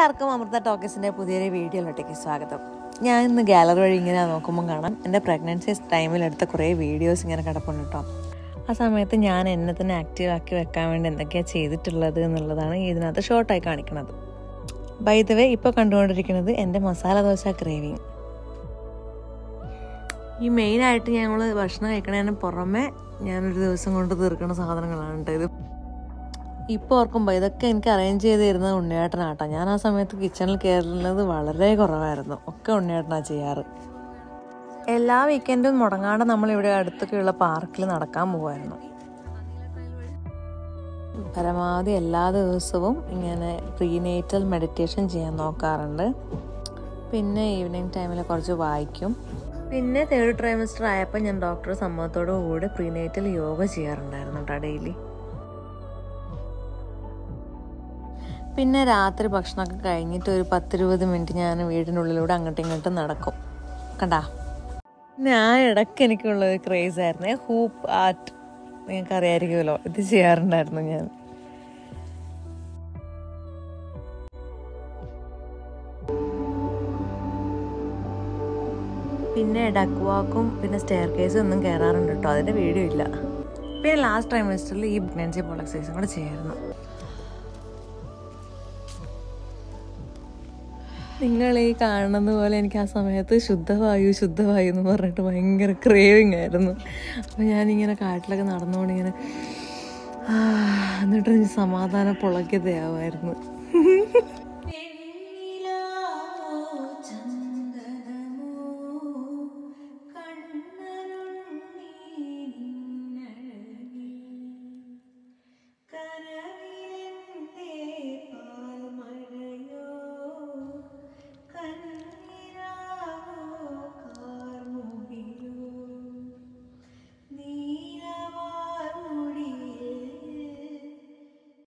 എല്ലാവർക്കും അമൃത ടോക്കീസിൻ്റെ പുതിയൊരു വീഡിയോയിലോട്ടേക്ക് സ്വാഗതം ഞാൻ ഇന്ന് ഗാലറി വഴി ഇങ്ങനെ നോക്കുമ്പോൾ കാണാം എൻ്റെ പ്രഗ്നൻസി ടൈമിൽ എടുത്ത കുറേ വീഡിയോസ് ഇങ്ങനെ കിടപ്പുണ്ട് കേട്ടോ ആ സമയത്ത് ഞാൻ എന്നെ തന്നെ ആക്റ്റീവ് ആക്കി വെക്കാൻ വേണ്ടി എന്തൊക്കെയാണ് ചെയ്തിട്ടുള്ളത് എന്നുള്ളതാണ് ഇതിനകത്ത് ഷോർട്ടായി കാണിക്കുന്നത് ബൈ ദ വേ ഇപ്പോൾ കണ്ടുകൊണ്ടിരിക്കുന്നത് എൻ്റെ മസാല ദോശ ക്രേവിങ് ഈ മെയിനായിട്ട് ഞങ്ങൾ ഭക്ഷണം കഴിക്കണതിന് പുറമെ ഞാനൊരു ദിവസം കൊണ്ട് തീർക്കുന്ന സാധനങ്ങളാണ് കേട്ടോ ഇത് ഇപ്പോൾ ഓർക്കുമ്പോൾ ഇതൊക്കെ എനിക്ക് അറേഞ്ച് ചെയ്ത് തരുന്നത് ഉണ്ണിയേട്ടനാട്ടോ ഞാൻ ആ സമയത്ത് കിച്ചണിൽ കയറുന്നത് വളരെ കുറവായിരുന്നു ഒക്കെ ഉണ്ണിയേട്ടനാണ് ചെയ്യാറ് എല്ലാ വീക്കെൻഡും മുടങ്ങാണ്ട് നമ്മൾ ഇവിടെ അടുത്തൊക്കെയുള്ള പാർക്കിൽ നടക്കാൻ പോകുമായിരുന്നു പരമാവധി എല്ലാ ദിവസവും ഇങ്ങനെ പ്രീനേറ്റൽ മെഡിറ്റേഷൻ ചെയ്യാൻ നോക്കാറുണ്ട് പിന്നെ ഈവനിങ് ടൈമിൽ കുറച്ച് വായിക്കും പിന്നെ തേർഡ് ട്രൈമസ്റ്റർ ആയപ്പോൾ ഞാൻ ഡോക്ടർ സമ്മതത്തോടു കൂടി പ്രീനേറ്റൽ യോഗ ചെയ്യാറുണ്ടായിരുന്നു കേട്ടോ ഡെയിലി പിന്നെ രാത്രി ഭക്ഷണമൊക്കെ കഴിഞ്ഞിട്ട് ഒരു പത്തിരുപത് മിനിറ്റ് ഞാൻ വീടിനുള്ളിലൂടെ അങ്ങോട്ടും ഇങ്ങോട്ടും നടക്കും കണ്ടാ ഞാൻ ഇടയ്ക്ക് എനിക്കുള്ള ഒരു ക്രേസ് ആയിരുന്നു ഹൂപ്പ് ആർട്ട് നിങ്ങൾക്ക് അറിയാമായിരിക്കുമല്ലോ ഇത് ചെയ്യാറുണ്ടായിരുന്നു ഞാൻ പിന്നെ ഡക്ക് വാക്കും പിന്നെ സ്റ്റെയർ കേസും ഒന്നും കയറാറുണ്ട് കേട്ടോ അതിൻ്റെ വീഡിയോ ഇല്ല പിന്നെ ലാസ്റ്റ് ട്രൈമസ്റ്ററിൽ ഈ പ്രഗ്നൻസി പോൾ എക്സസൈസും കൂടെ ചെയ്യായിരുന്നു നിങ്ങൾ ഈ കാണുന്നത് പോലെ എനിക്ക് ആ സമയത്ത് ശുദ്ധവായു ശുദ്ധവായു എന്ന് പറഞ്ഞിട്ട് ഭയങ്കര ക്രേവിങ് ആയിരുന്നു അപ്പോൾ ഞാനിങ്ങനെ കാട്ടിലൊക്കെ നടന്നുകൊണ്ട് ഇങ്ങനെ എന്നിട്ട് എനിക്ക് സമാധാനം പുളയ്ക്കതയാവുമായിരുന്നു